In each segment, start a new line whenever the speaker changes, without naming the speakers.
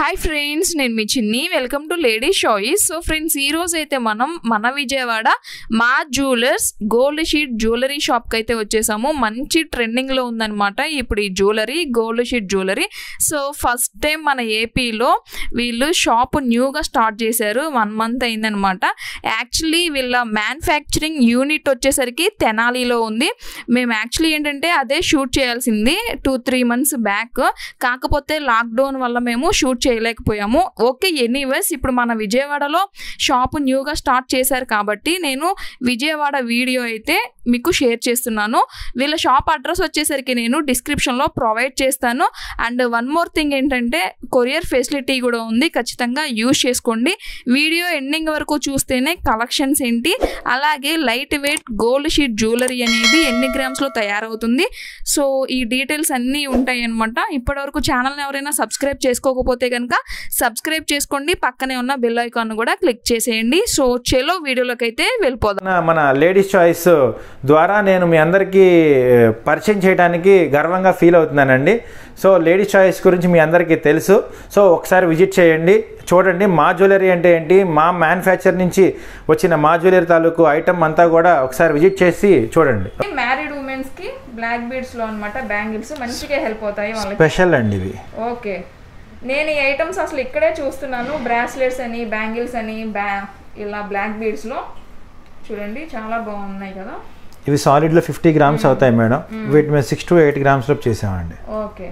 Hi friends నేను మీ Chinni welcome to lady choice so friends ఈ రోజు అయితే మనం మన విజయవాడ మా జ్యువెలర్స్ గోల్డ్ షీట్ జ్యువెలరీ షాప్కి అయితే వచ్చేసాము మంచి ట్రెండింగ్లో ఉందన్నమాట ఇప్పుడు ఈ jewellery gold sheet jewellery so first time మన ఏపీలో వీళ్ళు షాప్ న్యూగా స్టార్ట్ చేశారు వన్ మంత్ అయిందనమాట యాక్చువల్లీ వీళ్ళ మ్యానుఫ్యాక్చరింగ్ యూనిట్ వచ్చేసరికి తెనాలిలో ఉంది మేము యాక్చువల్లీ ఏంటంటే అదే షూట్ చేయాల్సింది టూ త్రీ మంత్స్ బ్యాక్ కాకపోతే లాక్డౌన్ వల్ల మేము షూట్ చేయలేకపోయాము ఓకే ఎనీవేస్ ఇప్పుడు మన విజయవాడలో షాప్ న్యూగా స్టార్ట్ చేశారు కాబట్టి నేను విజయవాడ వీడియో అయితే మీకు షేర్ చేస్తున్నాను వీళ్ళ షాప్ అడ్రస్ వచ్చేసరికి నేను డిస్క్రిప్షన్లో ప్రొవైడ్ చేస్తాను అండ్ వన్ మోర్ థింగ్ ఏంటంటే కొరియర్ ఫెసిలిటీ కూడా ఉంది ఖచ్చితంగా యూజ్ చేసుకోండి వీడియో ఎండింగ్ వరకు చూస్తేనే కలెక్షన్స్ ఏంటి అలాగే light weight gold sheet jewellery అనేది ఎన్ని గ్రామ్స్లో తయారవుతుంది సో ఈ డీటెయిల్స్ అన్నీ ఉంటాయి అనమాట ఇప్పటివరకు ఛానల్ని ఎవరైనా సబ్స్క్రైబ్ చేసుకోకపోతే కనుక సబ్స్క్రైబ్ చేసుకోండి పక్కనే ఉన్న బెల్ ఐకాన్ కూడా క్లిక్ చేసేయండి సో చెలో వీడియోలోకి అయితే వెళ్ళిపోదాం
మన- మన లేడీస్ చాయిస్ ద్వారా నేను మీ అందరికీ పరిచయం చేయడానికి గర్వంగా ఫీల్ అవుతున్నానండి సో లేడీస్ చాయిస్ గురించి మీ అందరికీ తెలుసు సో ఒకసారి విజిట్ చేయండి చూడండి మా జ్యువెలరీ అంటే ఏంటి మా మ్యానుఫ్యాక్చర్ నుంచి వచ్చిన మా జ్యువెలరీ తాలూకు ఐటమ్ అంతా కూడా ఒకసారి విజిట్ చేసి చూడండి
మ్యారీడ్ ఉమెన్స్ కి బ్లాక్ బీడ్స్ లో అనమాట బ్యాంగిల్స్ మంచిగా హెల్ప్ అవుతాయి వాళ్ళకి
స్పెషల్ అండి ఇవి
ఓకే నేను ఈ ఐటమ్స్ అసలు ఇక్కడే చూస్తున్నాను బ్రాస్లెట్స్ అని బ్యాంగిల్స్ అని బ్యా ఇలా బ్లాక్ బీడ్స్ లో చూడండి చాలా బాగున్నాయి కదా
ఇవి సాలిడ్లో ఫిఫ్టీ గ్రామ్స్ అవుతాయి మేడం వీటి మీద సిక్స్ టు ఎయిట్ గ్రామ్స్లో చేసామండి
ఓకే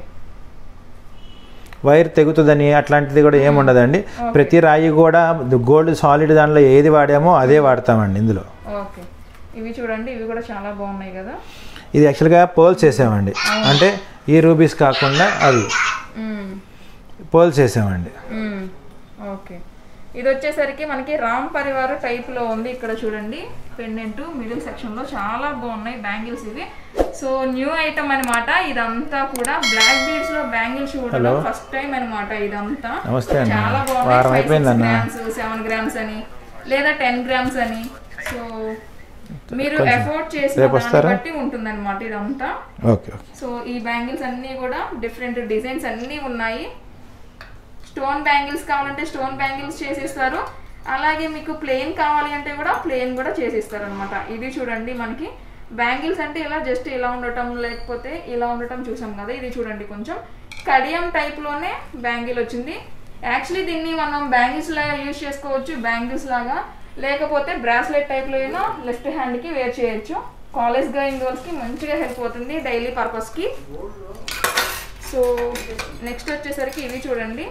వైర్ తెగుతుందని అట్లాంటిది కూడా ఏమి ఉండదండి ప్రతి రాయి కూడా గోల్డ్ సాలిడ్ దానిలో ఏది వాడామో అదే వాడతామండి ఇందులో
ఓకే ఇవి చూడండి ఇవి కూడా చాలా బాగున్నాయి కదా
ఇది యాక్చువల్గా పోల్స్ వేసామండి అంటే ఈ రూబీస్ కాకుండా అవి
మ్మ్.
పోల్స్ వేసామండి
మ్మ్. ఓకే ఇది వచ్చేసరికి మనకి రామ్ పరివార్ టైప్ లో ఉంది ఇక్కడ చూడండి పెండెంట్ మిడిల్ సెక్షన్ లో చాలా బాగున్నాయి బ్యాంగిల్స్ ఇవి సో న్యూ ఐటమ్ అన్నమాట ఇదంతా కూడా బ్లాక్ బీడ్స్ లో బ్యాంగిల్స్ చూడడం ఫస్ట్ టైం అన్నమాట ఇదంతా
నమస్తే అన్న
చాలా
వారం అయిపోయింది అన్న
గ్రామ్స్ సెవెన్ గ్రామ్స్ అని లేదా టెన్ గ్రామ్స్ అని సో మీరు ఎఫోర్డ్ చేసిన
రేపు
దాన్ని
వస్తారా?
బట్టి ఉంటుందన్నమాట ఇదంతా
ఓకే ఓకే
సో ఈ బ్యాంగిల్స్ అన్నీ కూడా డిఫరెంట్ డిజైన్స్ అన్నీ ఉన్నాయి స్టోన్ బ్యాంగిల్స్ కావాలంటే స్టోన్ బ్యాంగిల్స్ చేసిస్తారు అలాగే మీకు ప్లెయిన్ కావాలి అంటే కూడా ప్లెయిన్ కూడా చేసిస్తారు అనమాట ఇది చూడండి మనకి బ్యాంగిల్స్ అంటే ఇలా జస్ట్ ఇలా ఉండటం లేకపోతే ఇలా ఉండటం చూసాం కదా ఇది చూడండి కొంచెం కడియం టైప్లోనే బ్యాంగిల్ వచ్చింది యాక్చువల్లీ దీన్ని మనం బ్యాంగిల్స్ లాగా యూజ్ చేసుకోవచ్చు బ్యాంగిల్స్ లాగా లేకపోతే బ్రాస్లెట్ టైప్లో అయినా లెఫ్ట్ హ్యాండ్కి వేర్ చేయొచ్చు కాలేజ్ గోయింగ్ గర్ల్స్కి మంచిగా హెల్ప్ అవుతుంది డైలీ పర్పస్కి సో నెక్స్ట్ వచ్చేసరికి ఇవి చూడండి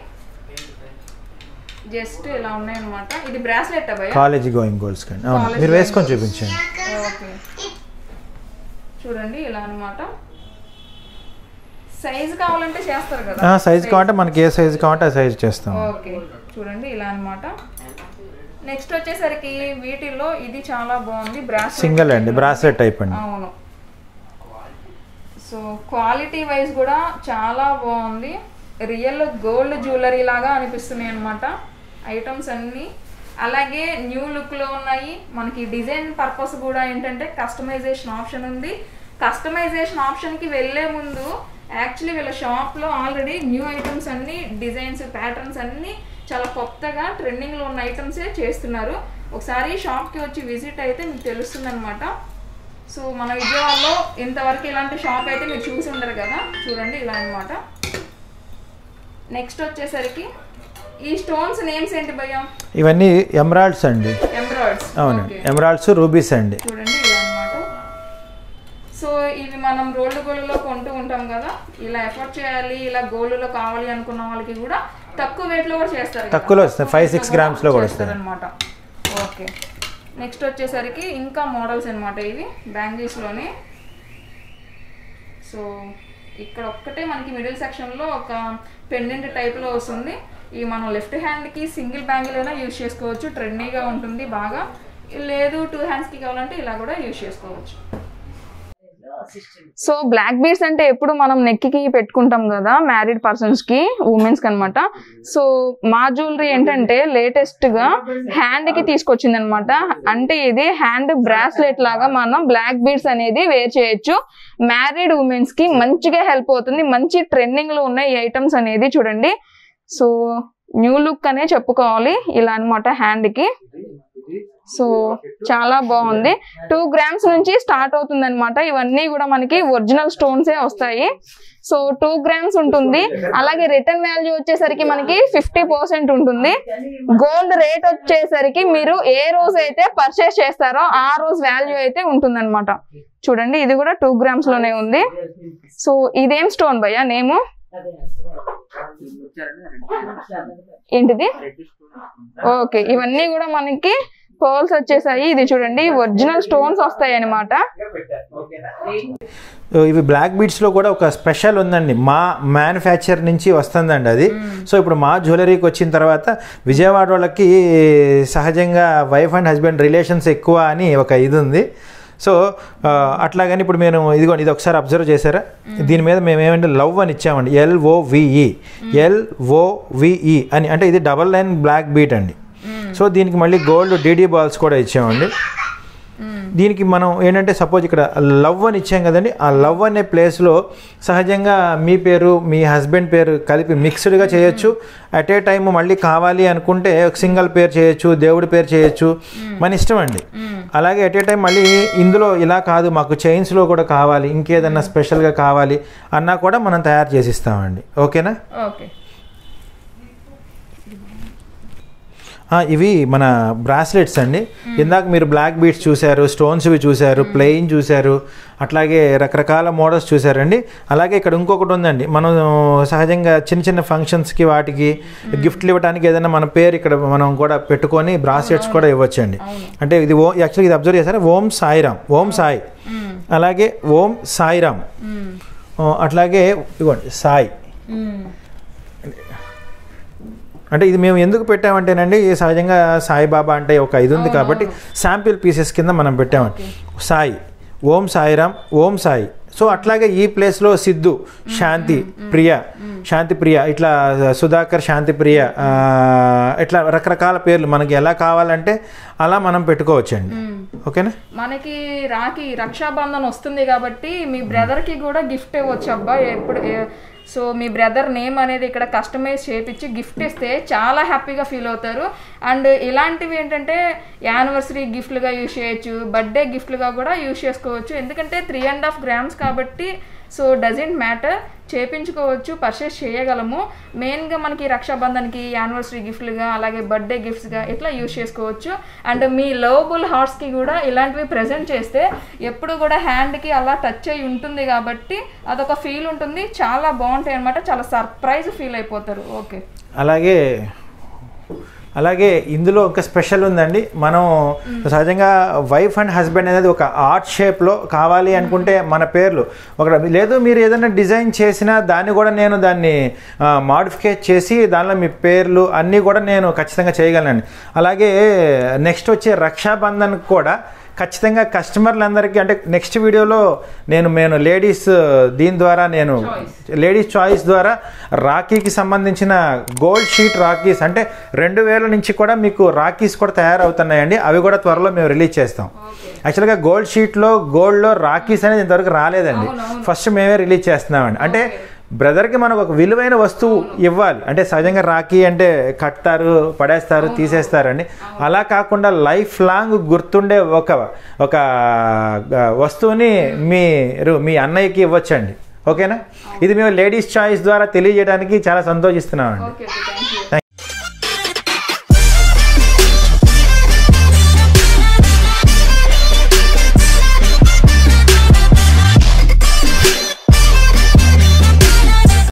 జస్ట్ ఇలా ఉన్నాయన్నమాట ఇది బ్రాస్లెట్ అబ్బాయి
కాలేజీ గోయింగ్ గోల్స్ కండి అవును మీరు వేసుకొని చూపించండి
ఓకే చూడండి ఇలా అన్నమాట సైజ్ కావాలంటే చేస్తారు కదా
సైజ్ కావాలంటే మనకి ఏ సైజ్ కావాలంటే ఆ సైజ్ చేస్తాం
ఓకే చూడండి ఇలా అన్నమాట నెక్స్ట్ వచ్చేసరికి వీటిల్లో ఇది చాలా బాగుంది బ్రాస్లెట్
సింగిల్ అండి బ్రాస్లెట్ టైప్ అండి
అవును సో క్వాలిటీ వైజ్ కూడా చాలా బాగుంది రియల్ గోల్డ్ జ్యువెలరీ లాగా అనిపిస్తున్నాయి అనమాట ఐటమ్స్ అన్నీ అలాగే న్యూ లుక్లో ఉన్నాయి మనకి డిజైన్ పర్పస్ కూడా ఏంటంటే కస్టమైజేషన్ ఆప్షన్ ఉంది కస్టమైజేషన్ ఆప్షన్కి వెళ్ళే ముందు యాక్చువల్లీ వీళ్ళ షాప్లో ఆల్రెడీ న్యూ ఐటమ్స్ అన్నీ డిజైన్స్ ప్యాటర్న్స్ అన్నీ చాలా కొత్తగా ట్రెండింగ్లో ఉన్న ఐటమ్సే చేస్తున్నారు ఒకసారి షాప్కి వచ్చి విజిట్ అయితే మీకు తెలుస్తుంది అనమాట సో మన విజయవాడలో ఇంతవరకు ఇలాంటి షాప్ అయితే మీరు చూసి ఉండరు కదా చూడండి ఇలా అన్నమాట నెక్స్ట్ వచ్చేసరికి ఈ స్టోన్స్ నేమ్స్ ఏంటి భయ్యా
ఇవన్నీ ఎమరాల్డ్స్ అండి
ఎంబ్రాయిడ్స్
అవునండి ఎమరాల్డ్స్ రూబీస్ అండి
చూడండి ఇలా అన్నమాట సో ఇవి మనం రోల్డ్ గోల్డ్లో కొంటూ ఉంటాం కదా ఇలా ఎఫర్ట్ చేయాలి ఇలా గోల్డ్లో కావాలి అనుకున్న వాళ్ళకి కూడా తక్కువ వెయిట్లో కూడా చేస్తారు కదా.
తక్కువలో వస్తాయి. Five, six
weight లో
grams లో కూడా వస్తాయి.
చేస్తారన్నమాట ఓకే నెక్స్ట్ వచ్చేసరికి ఇంకా మోడల్స్ అన్నమాట ఇవి బ్యాంగిల్స్లోనే సో ఇక్కడ ఒక్కటే మనకి మిడిల్ సెక్షన్లో ఒక పెండెంట్ టైప్లో వస్తుంది ఈ మనం లెఫ్ట్ హ్యాండ్కి సింగిల్ బ్యాంగిల్ అయినా యూజ్ చేసుకోవచ్చు ట్రెండీగా ఉంటుంది బాగా లేదు టూ హ్యాండ్స్కి కావాలంటే ఇలా కూడా యూజ్ చేసుకోవచ్చు సో బ్లాక్ బీడ్స్ అంటే ఎప్పుడు మనం నెక్కి పెట్టుకుంటాం కదా మ్యారీడ్ పర్సన్స్ కి ఉమెన్స్ కి అనమాట సో మా జ్యువెలరీ ఏంటంటే లేటెస్ట్ గా హ్యాండ్ కి తీసుకొచ్చింది అనమాట అంటే ఇది హ్యాండ్ బ్రాస్లెట్ లాగా మనం బ్లాక్ బీడ్స్ అనేది వేర్ చేయొచ్చు మ్యారీడ్ ఉమెన్స్ కి మంచిగా హెల్ప్ అవుతుంది మంచి ట్రెండింగ్ లో ఉన్న ఈ ఐటమ్స్ అనేది చూడండి సో న్యూ లుక్ అనే చెప్పుకోవాలి ఇలా అనమాట హ్యాండ్కి సో చాలా బాగుంది టూ గ్రామ్స్ నుంచి స్టార్ట్ అవుతుంది అనమాట ఇవన్నీ కూడా మనకి ఒరిజినల్ స్టోన్సే వస్తాయి సో టూ గ్రామ్స్ ఉంటుంది అలాగే రిటర్న్ వాల్యూ వచ్చేసరికి మనకి ఫిఫ్టీ పర్సెంట్ ఉంటుంది గోల్డ్ రేట్ వచ్చేసరికి మీరు ఏ రోజు అయితే పర్చేస్ చేస్తారో ఆ రోజు వాల్యూ అయితే ఉంటుంది చూడండి ఇది కూడా టూ గ్రామ్స్ లోనే ఉంది సో ఇదేం స్టోన్ భయ్యా నేము ఏంటిది ఓకే ఇవన్నీ కూడా మనకి పర్ల్స్ వచ్చేసాయి ఇది చూడండి ఒరిజినల్ స్టోన్స్ వస్తాయి అనమాట
ఇవి బ్లాక్ బీట్స్లో కూడా ఒక స్పెషల్ ఉందండి మా మ్యానుఫ్యాక్చర్ నుంచి వస్తుందండి అది సో ఇప్పుడు మా జ్యువెలరీకి వచ్చిన తర్వాత విజయవాడ వాళ్ళకి సహజంగా వైఫ్ అండ్ హస్బెండ్ రిలేషన్స్ ఎక్కువ అని ఒక ఇది ఉంది సో ఆ, అట్లాగని ఇప్పుడు మేము ఇదిగోండి ఇది ఒకసారి అబ్జర్వ్ చేశారా దీని మీద మేము ఏమంటే లవ్ అని ఇచ్చామండి ఎల్ఓవిఈ ఎల్ఓవిఈ అని అంటే ఇది డబల్ లైన్ బ్లాక్ బీట్ అండి సో దీనికి మళ్ళీ గోల్డ్ డీడీ బాల్స్ కూడా ఇచ్చామండి దీనికి మనం ఏంటంటే సపోజ్ ఇక్కడ లవ్ అని ఇచ్చాం కదండి ఆ లవ్ అనే ప్లేస్లో సహజంగా మీ పేరు మీ హస్బెండ్ పేరు కలిపి మిక్స్డ్గా చేయొచ్చు అట్ ఏ టైం మళ్ళీ కావాలి అనుకుంటే ఒక సింగిల్ పేరు చేయొచ్చు దేవుడి పేరు చేయొచ్చు మన ఇష్టం అండి అలాగే ఎట్ ఏ టైం మళ్ళీ ఇందులో ఇలా కాదు మాకు చైన్స్లో కూడా కావాలి ఇంకేదన్నా స్పెషల్గా కావాలి అన్నా కూడా మనం తయారు చేసి ఇస్తామండి ఓకేనా
ఓకే
ఆ, ఇవి మన బ్రాస్లెట్స్ అండి ఇందాక మీరు బ్లాక్ బీట్స్ చూశారు స్టోన్స్వి చూశారు ప్లెయిన్ చూశారు అట్లాగే రకరకాల మోడల్స్ చూశారండి అలాగే ఇక్కడ ఇంకొకటి ఉందండి మనం సహజంగా చిన్న చిన్న ఫంక్షన్స్కి వాటికి గిఫ్ట్లు ఇవ్వడానికి ఏదైనా మన పేరు ఇక్కడ మనం కూడా పెట్టుకొని బ్రాస్లెట్స్ కూడా ఇవ్వచ్చండి అంటే ఇది ఓ యాక్చువల్గా ఇది అబ్జర్వ్ చేశారా ఓం సాయిరామ్ ఓం సాయి అలాగే ఓం సాయిరామ్ ఆ, అట్లాగే ఇదిగోండి సాయి అంటే ఇది మేము ఎందుకు పెట్టామంటేనండి సహజంగా సాయిబాబా అంటే ఒక ఇది ఉంది కాబట్టి శాంపిల్ పీసెస్ కింద మనం పెట్టామండి సాయి ఓం సాయిరామ్ ఓం సాయి సో అట్లాగే ఈ ప్లేస్లో సిద్ధు శాంతి ప్రియ శాంతి ప్రియ ఇట్లా సుధాకర్ శాంతి ప్రియ ఆ, ఇట్లా రకరకాల పేర్లు మనకి ఎలా కావాలంటే అలా మనం పెట్టుకోవచ్చండి ఓకేనా
మనకి రాఖీ రక్షాబంధన్ వస్తుంది కాబట్టి మీ బ్రదర్ కి కూడా గిఫ్ట్ ఇవ్వచ్చు అబ్బా ఎప్పుడు ఏ- సో మీ బ్రదర్ నేమ్ అనేది ఇక్కడ కస్టమైజ్ చేపించి గిఫ్ట్ ఇస్తే చాలా హ్యాపీగా ఫీల్ అవుతారు అండ్ ఇలాంటివి ఏంటంటే యానివర్సరీ గిఫ్ట్లుగా యూజ్ చేయొచ్చు బర్త్డే గిఫ్ట్లుగా కూడా యూజ్ చేసుకోవచ్చు ఎందుకంటే త్రీ అండ్ హాఫ్ గ్రామ్స్ కాబట్టి సో డజంట్ మ్యాటర్ చేపించుకోవచ్చు పర్చేస్ చేయగలము మెయిన్గా మనకి రక్షాబంధన్కి యానివర్సరీ గిఫ్ట్లుగా అలాగే బర్త్డే గిఫ్ట్స్గా ఇట్లా యూజ్ చేసుకోవచ్చు అండ్ మీ లవబుల్ హార్ట్స్కి కూడా ఇలాంటివి ప్రజెంట్ చేస్తే ఎప్పుడు కూడా హ్యాండ్కి అలా టచ్ అయి ఉంటుంది కాబట్టి అదొక ఫీల్ ఉంటుంది చాలా బాగుంటాయి అనమాట చాలా సర్ప్రైజ్ ఫీల్ అయిపోతారు ఓకే
అలాగే అలాగే ఇందులో ఒక స్పెషల్ ఉందండి మనం సహజంగా వైఫ్ అండ్ హస్బెండ్ అనేది ఒక ఆర్ట్ షేప్లో కావాలి అనుకుంటే మన పేర్లు ఒక లేదు మీరు ఏదైనా డిజైన్ చేసినా దాన్ని కూడా నేను దాన్ని మాడిఫికేట్ చేసి దానిలో మీ పేర్లు అన్నీ కూడా నేను ఖచ్చితంగా చేయగలను అలాగే నెక్స్ట్ వచ్చే రక్షాబంధన్ కూడా ఖచ్చితంగా కస్టమర్లందరికీ అంటే నెక్స్ట్ వీడియోలో నేను నేను లేడీస్ దీని ద్వారా నేను లేడీస్ చాయిస్ ద్వారా రాఖీకి సంబంధించిన గోల్డ్ షీట్ రాఖీస్ అంటే రెండు వేల నుంచి కూడా మీకు రాఖీస్ కూడా తయారవుతున్నాయండి అవి కూడా త్వరలో మేము రిలీజ్ చేస్తాం యాక్చువల్గా గోల్డ్ షీట్లో గోల్డ్లో రాఖీస్ అనేది ఇంతవరకు రాలేదండి ఫస్ట్ మేమే రిలీజ్ చేస్తున్నామండి అంటే బ్రదర్కి మనకు ఒక విలువైన వస్తువు ఇవ్వాలి అంటే సహజంగా రాఖీ అంటే కట్టారు పడేస్తారు తీసేస్తారండి అలా కాకుండా లైఫ్ లాంగ్ గుర్తుండే ఒక ఒక ఆ, వస్తువుని మీరు మీ అన్నయ్యకి ఇవ్వచ్చండి ఓకేనా ఇది మేము లేడీస్ చాయిస్ ద్వారా తెలియజేయడానికి చాలా సంతోషిస్తున్నామండి
ఓకే థ్యాంక్ యూ